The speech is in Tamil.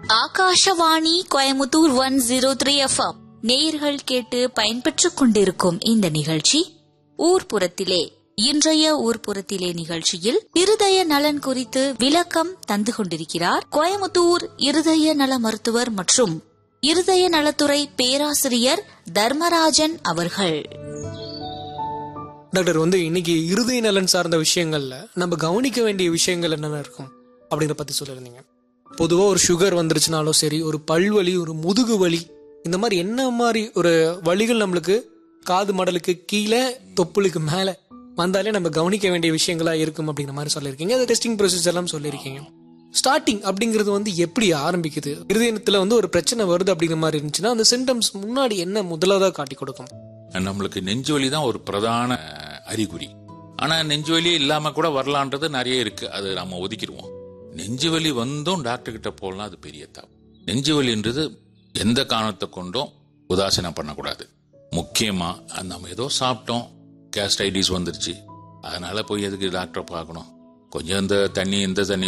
Akashvani Coimbatore one zero three FM நேயர்கள் கேட்டு பயன்பெற்றுக் கொண்டிருக்கும் இந்த நிகழ்ச்சி ஊர்ப்புறத்திலே இன்றைய ஊர்ப்புறத்திலே நிகழ்ச்சியில் இருதய நலன் குறித்து விளக்கம் தந்து கொண்டிருக்கிறார் கோயமுத்தூர் இருதய நல மருத்துவர் மற்றும் இருதய நலத்துறை பேராசிரியர் தர்மராஜன் அவர்கள் டாக்டர் வந்து இன்னைக்கு இருதய நலன் சார்ந்த விஷயங்கள்ல நம்ம கவனிக்க வேண்டிய விஷயங்கள் என்னென்ன இருக்கும் அப்படிங்கிற பத்தி சொல்லியிருந்தீங்க பொதுவாக ஒரு சுகர் வந்துருச்சுனாலும் சரி ஒரு பல்வலி ஒரு முதுகு வலி இந்த மாதிரி என்ன மாதிரி ஒரு வலிகள் நம்மளுக்கு காது மடலுக்கு கீழே தொப்புளுக்கு மேலே வந்தாலே நம்ம கவனிக்க வேண்டிய விஷயங்களா இருக்கும் அப்படிங்கிற மாதிரி சொல்லியிருக்கீங்க அது டெஸ்டிங் ப்ரொசீஜர் எல்லாம் சொல்லியிருக்கீங்க ஸ்டார்டிங் அப்படிங்கிறது வந்து எப்படி ஆரம்பிக்குது இருதயத்துல வந்து ஒரு பிரச்சனை வருது அப்படிங்கிற மாதிரி இருந்துச்சுன்னா அந்த சிம்டம்ஸ் முன்னாடி என்ன முதலாவதா காட்டி கொடுக்கும் நம்மளுக்கு நெஞ்சு வலி தான் ஒரு பிரதான அஹ், அறிகுறி ஆனா நெஞ்சு வலி இல்லாம கூட வரலான்றது நிறைய இருக்கு அது நம்ம ஒதுக்கிடுவோம் நெஞ்சு வலி வந்தும் டாக்டர் கிட்ட போகலாம் அது பெரிய தப்பு நெஞ்சு வலின்றது எந்த காரணத்தை கொண்டும் உதாசீனம் பண்ணக்கூடாது முக்கியமா அது நம்ம ஏதோ சாப்பிட்டோம் கேஸ்டைட்டிஸ் வந்துருச்சு அதனால போய் எதுக்கு டாக்டரை பார்க்கணும் கொஞ்சம் இந்த தண்ணி இந்த தண்ணி